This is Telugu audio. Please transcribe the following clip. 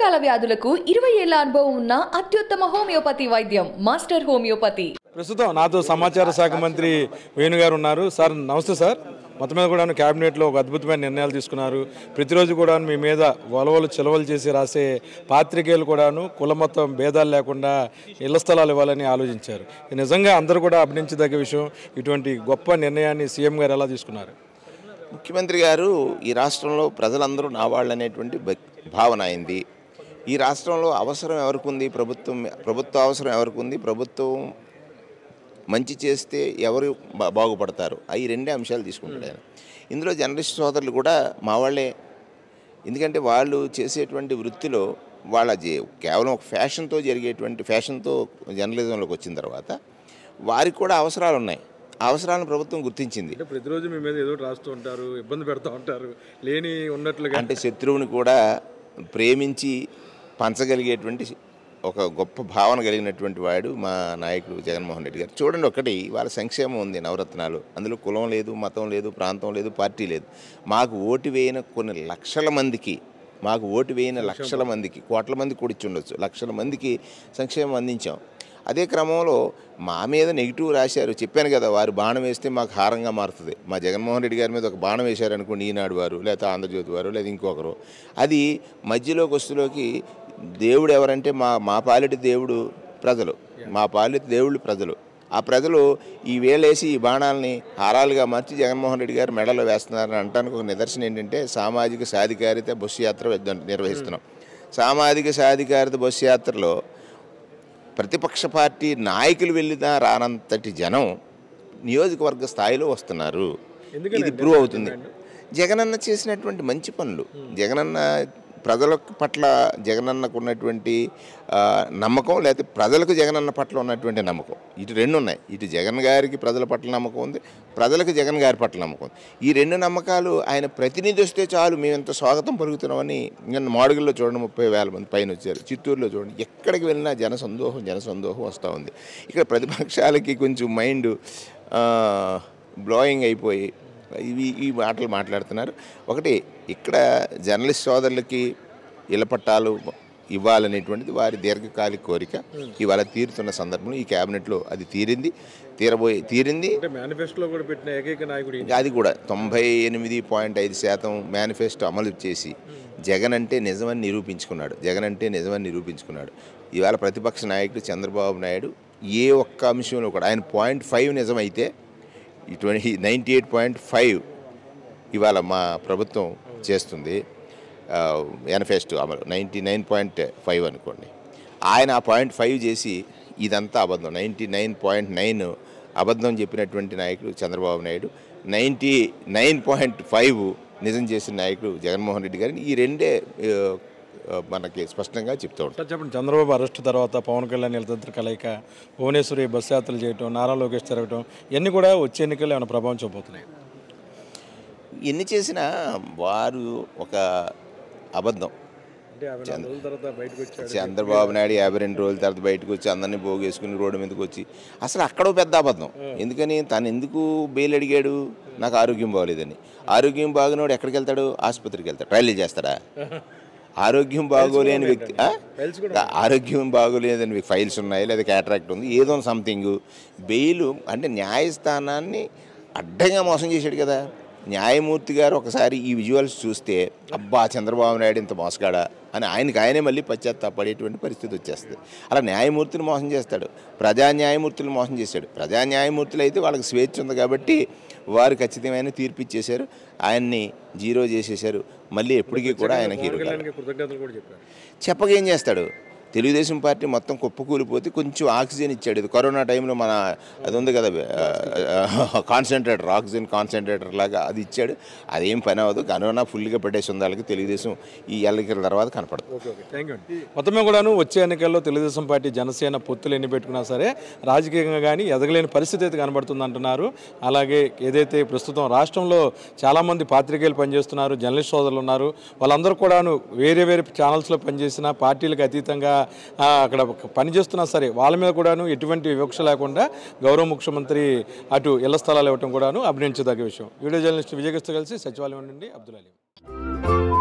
దీర్ఘకాల వ్యాధులకు ఇరవై ఏళ్ల అనుభవం ఉన్న అత్యుత్తమ హోమియోపతి వైద్యం మాస్టర్ హోమియోపతి ప్రస్తుతం నాతో సమాచార శాఖ మంత్రి వేణు గారు ఉన్నారు సార్ నమస్తే సార్ మొత్తం మీద కూడా క్యాబినెట్లో ఒక అద్భుతమైన నిర్ణయాలు తీసుకున్నారు ప్రతిరోజు కూడా మీ మీద వలవలు చిలవలు చేసి రాసే పాత్రికేయులు కూడాను కుల మొత్తం భేదాలు లేకుండా ఇళ్ల స్థలాలు ఇవ్వాలని ఆలోచించారు ఇది నిజంగా అందరూ కూడా అభినంచదగ్గ విషయం ఇటువంటి గొప్ప నిర్ణయాన్ని సీఎం గారు ఎలా తీసుకున్నారు ముఖ్యమంత్రి గారు ఈ రాష్ట్రంలో ప్రజలందరూ నా వాళ్ళు అనేటువంటి భ- భావన అయింది ఈ రాష్ట్రంలో అవసరం ఎవరికి ఉంది ప్రభుత్వం ప్రభుత్వ అవసరం ఎవరికి ఉంది ప్రభుత్వం మంచి చేస్తే ఎవరు బా- బాగుపడతారు ఈ రెండే అంశాలు తీసుకుంటాడు ఆయన ఇందులో జర్నలిస్ట్ సోదరులు కూడా మా వాళ్ళే ఎందుకంటే వాళ్ళు చేసేటువంటి వృత్తిలో వాళ్ళ జే- కేవలం ఒక ఫ్యాషన్తో జరిగేటువంటి ఫ్యాషన్తో జర్నలిజంలోకి వచ్చిన తర్వాత వారికి కూడా అవసరాలు ఉన్నాయి ఆ అవసరాలను ప్రభుత్వం గుర్తించింది అంటే ప్రతిరోజు మీ మీద ఏదో రాస్తూ ఉంటారు ఇబ్బంది పెడతా ఉంటారు లేని ఉన్నట్లుగా అంటే శత్రువుని కూడా ప్రేమించి పంచగలిగేటువంటి ఒక గొప్ప భావన కలిగినటువంటి వాడు మా నాయకుడు జగన్మోహన్ రెడ్డి గారు చూడండి ఒకటి వాళ్ళ సంక్షేమం ఉంది నవరత్నాలు అందులో కులం లేదు మతం లేదు ప్రాంతం లేదు పార్టీ లేదు మాకు ఓటు వేయిన కొన్ని లక్షల మందికి మాకు ఓటు వేయిన లక్షల మందికి కోట్ల మంది కూడా ఇచ్చి ఉండొచ్చు లక్షల మందికి సంక్షేమం అందించాం అదే క్రమంలో మా మీద నెగిటివ్ రాశారు చెప్పాను కదా వారు బాణం వేస్తే మాకు హారంగా మారుతుంది మా జగన్మోహన్ రెడ్డి గారి మీద ఒక బాణం వేశారు అనుకోండి ఈనాడు వారు లేకపోతే ఆంధ్రజ్యోతి వారు లేదా ఇంకొకరు అది మధ్యలోకి వస్తులోకి దేవుడు ఎవరంటే మా మా పాలిటి దేవుడు ప్రజలు మా పాలిటి దేవుళ్ళు ప్రజలు ఆ ప్రజలు ఈ వేలేసి ఈ బాణాలని హారాలుగా మార్చి జగన్మోహన్ రెడ్డి గారు మెడలో వేస్తున్నారని అనడానికి ఒక నిదర్శనం ఏంటంటే సామాజిక సాధికారిత బస్సు యాత్ర విద్ద- నిర్వహిస్తున్నాం సామాజిక సాధికారిత బస్సు యాత్రలో ప్రతిపక్ష పార్టీ నాయకులు వెళ్ళినా రానంతటి జనం నియోజకవర్గ స్థాయిలో వస్తున్నారు ఇది ప్రూవ్ అవుతుంది జగనన్న చేసినటువంటి మంచి పనులు జగనన్న ప్రజల పట్ల జగనన్నకు ఉన్నటువంటి ఆ, నమ్మకం లేకపోతే ప్రజలకు జగనన్న పట్ల ఉన్నటువంటి నమ్మకం ఇటు రెండు ఉన్నాయి ఇటు జగన్ గారికి ప్రజల పట్ల నమ్మకం ఉంది ప్రజలకు జగన్ గారి పట్ల నమ్మకం ఉంది ఈ రెండు నమ్మకాలు ఆయన ప్రతినిధి వస్తే చాలు మేము ఎంత స్వాగతం పలుకుతున్నామని నిన్న మాడుగుల్లో చూడండి ముప్పై వేల మంది పైన వచ్చారు చిత్తూరులో చూడండి ఎక్కడికి వెళ్ళినా జన సందోహం జన సందోహం వస్తూ ఉంది ఇక్కడ ప్రతిపక్షాలకి కొంచెం మైండ్ బ్లోయింగ్ అయిపోయి ఇవి ఈ మాటలు మాట్లాడుతున్నారు ఒకటి ఇక్కడ జర్నలిస్ట్ సోదరులకి ఇళ్ల పట్టాలు ఇవ్వాలనేటువంటిది వారి దీర్ఘకాలిక కోరిక ఇవాళ తీరుతున్న సందర్భంలో ఈ క్యాబినెట్లో అది తీరింది తీరబోయే తీరింది అంటే మేనిఫెస్టోలో కూడా పెట్టిన ఏకైక నాయకుడు ఈయన. అది కూడా తొంభై ఎనిమిది పాయింట్ ఐదు శాతం మేనిఫెస్టో అమలు చేసి జగన్ అంటే నిజమని నిరూపించుకున్నాడు జగన్ అంటే నిజమని నిరూపించుకున్నాడు ఇవాళ ప్రతిపక్ష నాయకుడు చంద్రబాబు నాయుడు ఏ ఒక్క అంశంలో కూడా ఆయన పాయింట్ ఫైవ్ నిజమైతే ఈ twenty ninety eight point five ఇవాళ మా ప్రభుత్వం చేస్తుంది మేనిఫెస్టో అమలు నైంటీ నైన్ పాయింట్ ఫైవ్ అనుకోండి ఆయన ఆ పాయింట్ ఫైవ్ చేసి ఇదంతా అబద్ధం నైంటీ నైన్ పాయింట్ నైన్ అబద్ధం చెప్పినటువంటి నాయకుడు Chandrababu Naidu ninety nine point five నిజం చేసిన నాయకుడు జగన్మోహన్ రెడ్డి గారిని ఈ రెండే ఆ, ఆ, మనకి స్పష్టంగా చెప్తూ ఉంటారు సార్ చెప్పండి చంద్రబాబు అరెస్ట్ తర్వాత పవన్ కళ్యాణ్ వీళ్ళిద్దరు కలయిక భువనేశ్వరి బస్సు యాత్రలు చేయటం నారా లోకేష్ తిరగటం ఇవన్నీ కూడా వచ్చే ఎన్నికల్లో ఏమైనా ప్రభావం చూపబోతున్నాయి ఎన్ని చేసినా వారు ఒక అబద్ధం అంటే యాభై నాలుగు రోజుల తర్వాత బయటకు వచ్చాడు చంద్రబాబు నాయుడు యాభై రెండు రోజుల తర్వాత బయటకు వచ్చి అందరినీ పోగేసుకుని రోడ్డు మీదకి వచ్చి అసలు అక్కడ ఓ పెద్ద అబద్ధం ఎందుకని తను ఎందుకు బెయిల్ అడిగాడు నాకు ఆరోగ్యం బాగోలేదని ఆరోగ్యం బాగునోడు ఎక్కడికి వెళ్తాడు ఆసుపత్రికి వెళ్తాడు రైలు చేస్తాడా ఆరోగ్యం బాగోలేని వ్యక్తి ఆ? ఆరోగ్యం బాగోలేదని వ్యక్తి ఫైల్స్ ఉన్నాయి లేదా క్యాటరాక్ట్ ఉంది ఏదో సంథింగ్ బెయిల్ అంటే న్యాయస్థానాన్ని అడ్డంగా మోసం చేశాడు కదా న్యాయమూర్తి గారు ఒకసారి ఈ విజువల్స్ చూస్తే అబ్బా చంద్రబాబు నాయుడు ఇంత మోసగాడా అని ఆయనకి ఆయనే మళ్ళీ పశ్చాత్తాపడేటువంటి పరిస్థితి వచ్చేస్తుంది అలా న్యాయమూర్తిని మోసం చేస్తాడు ప్రజా న్యాయమూర్తులు మోసం చేశాడు ప్రజా న్యాయమూర్తులు అయితే వాళ్ళకి స్వేచ్ఛ ఉంది కాబట్టి వారు ఖచ్చితమైన తీర్పు ఇచ్చేశారు ఆయన్ని జీరో చేసేశారు మళ్ళీ ఎప్పటికీ కూడా ఆయన హీరో కాదు. కళ్యాణ్కి కృతజ్ఞతలు కూడా చెప్పారు చెప్పకేం చేస్తాడు తెలుగుదేశం పార్టీ మొత్తం కుప్పకూలిపోతే కొంచెం ఆక్సిజన్ ఇచ్చాడు ఇది కరోనా టైంలో మన అది ఉంది కదా కాన్సన్ట్రేటర్ ఆక్సిజన్ కాన్సన్ట్రేటర్ లాగా అది ఇచ్చాడు అదేం పని అవ్వదు కరోనా ఫుల్గా పెట్టేసి ఉంది వాళ్ళకి తెలుగుదేశం ఈ ఎన్నికల తర్వాత కనపడదు ఓకే ఓకే థ్యాంక్ యూ అండి మొత్తమే కూడాను వచ్చే ఎన్నికల్లో తెలుగుదేశం పార్టీ జనసేన పొత్తులు ఎన్ని పెట్టుకున్నా సరే రాజకీయంగా కానీ ఎదగలేని పరిస్థితి అయితే కనబడుతుంది అంటున్నారు అలాగే ఏదైతే ప్రస్తుతం రాష్ట్రంలో చాలామంది పాత్రికేయులు పనిచేస్తున్నారు జర్నలిస్ట్ సోదరులు ఉన్నారు వాళ్ళందరూ కూడాను వేరే వేరే ఛానల్స్లో పనిచేసిన పార్టీలకు అతీతంగా ఆ, అక్కడ పనిచేస్తున్నా సరే వాళ్ళ మీద కూడాను ఎటువంటి వివక్ష లేకుండా గౌరవ ముఖ్యమంత్రి అటు ఇళ్ల స్థలాలు ఇవ్వటం కూడాను అభినందించదగ్గ విషయం వీడియో జర్నలిస్ట్ విజయకృష్ణ కలిసి సచివాలయం నుండి అబ్దుల్ అలీ